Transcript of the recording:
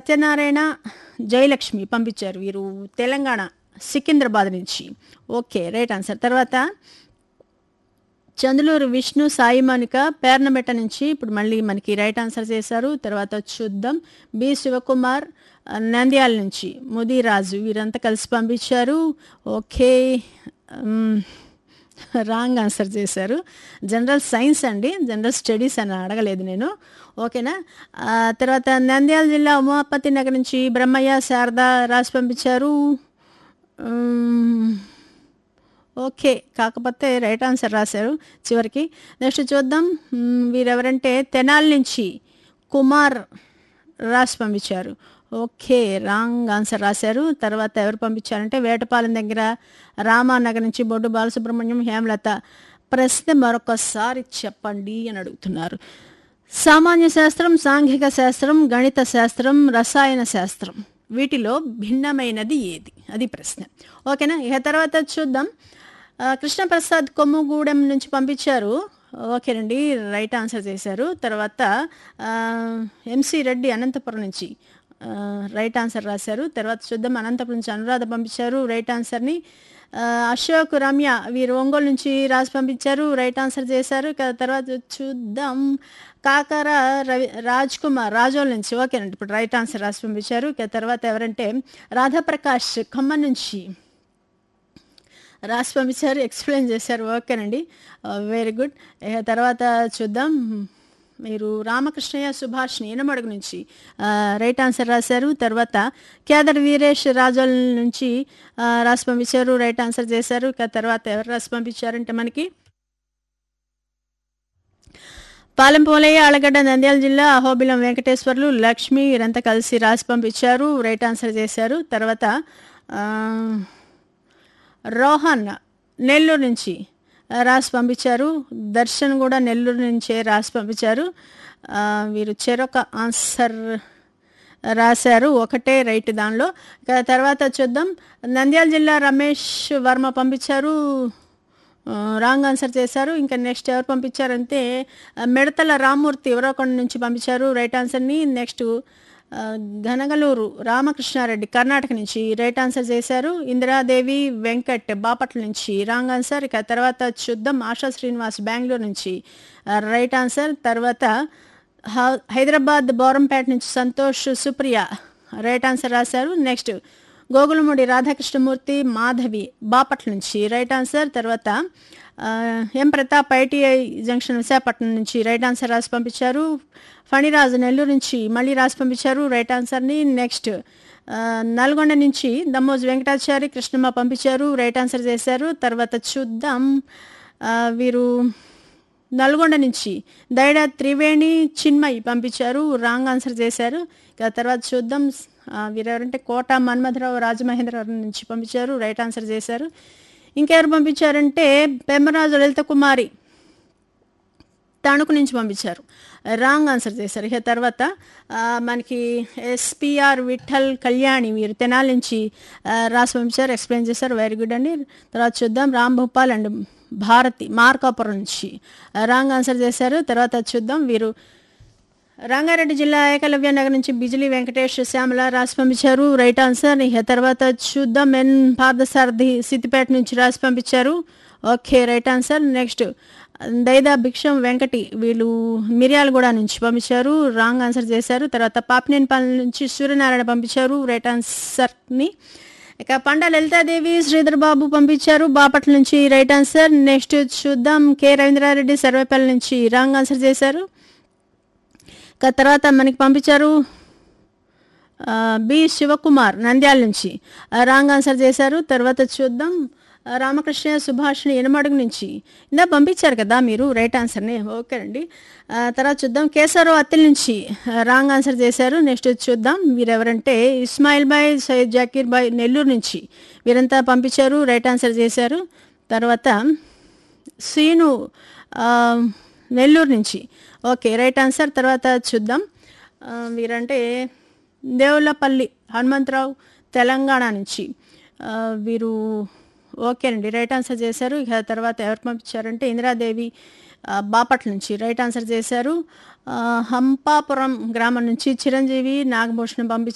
సత్యనారాయణ జయలక్ష్మి పంపించారు వీరు తెలంగాణ సికింద్రాబాద్ నుంచి ఓకే రైట్ ఆన్సర్ తర్వాత చంద్రలూరు విష్ణు సాయి మనిక పేర్నమెట్ట నుంచి ఇప్పుడు మళ్ళీ మనకి రైట్ ఆన్సర్ చేశారు తర్వాత చూద్దాం బి శివకుమార్ ఆ, నంద్యాల నుంచి ముదిరాజు వీరంతా కలిసి పంపించారు ఓకే మ్, రాంగ్ ఆన్సర్ చేశారు జనరల్ సైన్స్ అండి జనరల్ స్టడీస్ అని అడగలేదు నేను ఓకేనా ఆ, తర్వాత నంద్యాల జిల్లా ఉమాపతి నగర్ నుంచి బ్రహ్మయ్య శారద రాసి పంపించారు మ్, ఓకే కాకపోతే రైట్ ఆన్సర్ రాశారు చివరికి నెక్స్ట్ చూద్దాం మ్, వీరెవరంటే తెనాలి నుంచి కుమార్ రాసి పంపించారు ఓకే రాంగ్ ఆన్సర్ రాశారు తర్వాత ఎవరు పంపించారంటే వేటపాలెం దగ్గర రామానగర్ నుంచి బొడ్డు బాలసుబ్రహ్మణ్యం హేమలత ప్రశ్న మరొకసారి చెప్పండి అని అడుగుతున్నారు సామాన్య శాస్త్రం సాంఘిక శాస్త్రం గణిత శాస్త్రం రసాయన శాస్త్రం వీటిలో భిన్నమైనది ఏది అది ప్రశ్న ఓకేనా ఇక తర్వాత చూద్దాం ఆ, కృష్ణప్రసాద్ కొమ్ముగూడెం నుంచి పంపించారు ఓకేనండి రైట్ ఆన్సర్ చేశారు తర్వాత ఆ, ఎంసీ రెడ్డి అనంతపురం నుంచి ఆ, రైట్ ఆన్సర్ రాశారు తర్వాత చూద్దాం అనంతపురం నుంచి అనురాధ పంపించారు రైట్ ఆన్సర్ని ఆ, అశోక్ రమ్య వీరు ఒంగోలు నుంచి రాసి పంపించారు రైట్ ఆన్సర్ చేశారు ఇక తర్వాత చూద్దాం కాకర రవి రాజ్ కుమార్ రాజోల్ నుంచి ఓకేనండి ఇప్పుడు రైట్ ఆన్సర్ రాసి పంపించారు ఇక తర్వాత ఎవరంటే రాధాప్రకాష్ ఖమ్మం నుంచి రాసి పంపించారు ఎక్స్ప్లెయిన్ చేశారు ఓకేనండి వెరీ గుడ్ ఇక తర్వాత చూద్దాం మీరు రామకృష్ణయ్య సుభాష్ని ఎనమడుగు నుంచి ఆ, రైట్ ఆన్సర్ రాశారు తర్వాత కేదర్ వీరేష్ రాజోల్ నుంచి ఆ, రాసి పంపించారు రైట్ ఆన్సర్ చేశారు ఇక తర్వాత ఎవరు రాసి పంపించారంటే మనకి పాలెం పోలయ్య ఆలగడ్డ నంద్యాల జిల్లా అహోబిలం వెంకటేశ్వర్లు లక్ష్మి వీరంతా కలిసి రాసి పంపించారు రైట్ ఆన్సర్ చేశారు తర్వాత ఆ, రోహన్ నెల్లూరు నుంచి ఆ, రాసి పంపించారు దర్శన్ కూడా నెల్లూరు నుంచే రాసి పంపించారు ఆ, వీరు చెరొక ఆన్సర్ రాశారు ఒకటే రైట్ దానిలో ఇక తర్వాత చూద్దాం నంద్యాల జిల్లా రమేష్ వర్మ పంపించారు ఆ, రాంగ్ ఆన్సర్ చేశారు ఇంకా నెక్స్ట్ ఎవరు పంపించారంటే ఆ, మిడతల రామ్మూర్తి ఎవరోకొండ నుంచి పంపించారు రైట్ ఆన్సర్ని నెక్స్ట్ ఆ, ఘనగలూరు రామకృష్ణారెడ్డి కర్ణాటక నుంచి రైట్ ఆన్సర్ చేశారు ఇందిరాదేవి వెంకట్ బాపట్ల నుంచి రాంగ్ ఆన్సర్ ఇక తర్వాత చూద్దాం ఆశా శ్రీనివాస్ బెంగళూరు నుంచి ఆ, రైట్ ఆన్సర్ తర్వాత హ- హైదరాబాద్ బోరంపేట నుంచి సంతోష్ సుప్రియ రైట్ ఆన్సర్ రాశారు నెక్స్ట్ గోగులమూడి రాధాకృష్ణమూర్తి మాధవి బాపట్ల నుంచి రైట్ ఆన్సర్ తర్వాత ఆ, M Pratap ITI junction Visakhapatnam నుంచి రైట్ ఆన్సర్ రాసి పంపించారు ఫణిరాజు నెల్లూరు నుంచి మళ్ళీ రాసి పంపించారు రైట్ ఆన్సర్ని నెక్స్ట్ ఆ, నల్గొండ నుంచి దమ్మోజు వెంకటాచారి కృష్ణమ్మ పంపించారు రైట్ ఆన్సర్ చేశారు తర్వాత చూద్దాం ఆ, వీరు నల్గొండ నుంచి దైడ త్రివేణి చిన్మయి పంపించారు రాంగ్ ఆన్సర్ చేశారు ఇక తర్వాత చూద్దాం ఆ, వీరెవరంటే కోట మన్మథరావు రాజమహేంద్రవరం నుంచి పంపించారు రైట్ ఆన్సర్ చేశారు ఇంకెవరు పంపించారంటే పెమ్మరాజు లలిత కుమారి తణుకు నుంచి పంపించారు రాంగ్ ఆన్సర్ చేశారు ఇక తర్వాత ఆ, మనకి ఎస్పిఆర్ విఠల్ కళ్యాణి వీరు తెనాలి నుంచి ఆ, రాసి పంపించారు ఎక్స్ప్లెయిన్ చేశారు వెరీ గుడ్ అండి తర్వాత చూద్దాం రామ్ భూపాల్ అండ్ భారతి మార్కాపురం నుంచి ఆ, రాంగ్ ఆన్సర్ చేశారు తర్వాత చూద్దాం వీరు రంగారెడ్డి జిల్లా ఏకలవ్య నగర్ నుంచి బిజిలీ వెంకటేష్ శ్యామల రాసి పంపించారు రైట్ ఆన్సర్ ఇక తర్వాత చూద్దాం ఎన్ పార్థసారథి సిద్దిపేట నుంచి రాసి పంపించారు okay right answer next Daida Bhiksham Venkati వీళ్ళు మిర్యాలగూడ నుంచి పంపించారు రాంగ్ ఆన్సర్ చేశారు తర్వాత పాపినేనిపాలెం నుంచి సూర్యనారాయణ పంపించారు రైట్ ఆన్సర్ని ఇక పండ లలితాదేవి శ్రీధర్ బాబు పంపించారు బాపట్ల నుంచి రైట్ ఆన్సర్ నెక్స్ట్ చూద్దాం కే రవీంద్రారెడ్డి సర్వేపల్లి నుంచి రాంగ్ ఆన్సర్ చేశారు ఇక తర్వాత మనకి పంపించారు ఆ, బి శివకుమార్ నంద్యాల నుంచి ఆ, రాంగ్ ఆన్సర్ చేశారు తర్వాత చూద్దాం ఆ, రామకృష్ణ సుభాష్ని ఎనమడుగు నుంచి ఇందా పంపించారు కదా మీరు రైట్ ఆన్సర్ని ఓకే అండి ఆ, తర్వాత చూద్దాం కేసరావు అత్తిల్ నుంచి ఆ, రాంగ్ ఆన్సర్ చేశారు నెక్స్ట్ చూద్దాం వీరెవరంటే ఇస్మాయిల్ బాయ్ సయ్యద్ జాకీర్ బాయ్ నెల్లూరు నుంచి వీరంతా పంపించారు రైట్ ఆన్సర్ చేశారు తర్వాత సీను ఆ, నెల్లూరు నుంచి ఓకే రైట్ ఆన్సర్ తర్వాత చూద్దాం ఆ, వీరంటే దేవులపల్లి హనుమంతరావు తెలంగాణ నుంచి ఆ, వీరు ఓకే అండి రైట్ ఆన్సర్ చేశారు ఇక తర్వాత ఎవరు పంపించారంటే ఇందిరాదేవి ఆ, బాపట్ల నుంచి రైట్ ఆన్సర్ చేశారు ఆ, హంపాపురం గ్రామం నుంచి చిరంజీవి నాగభూషణం పంపించారు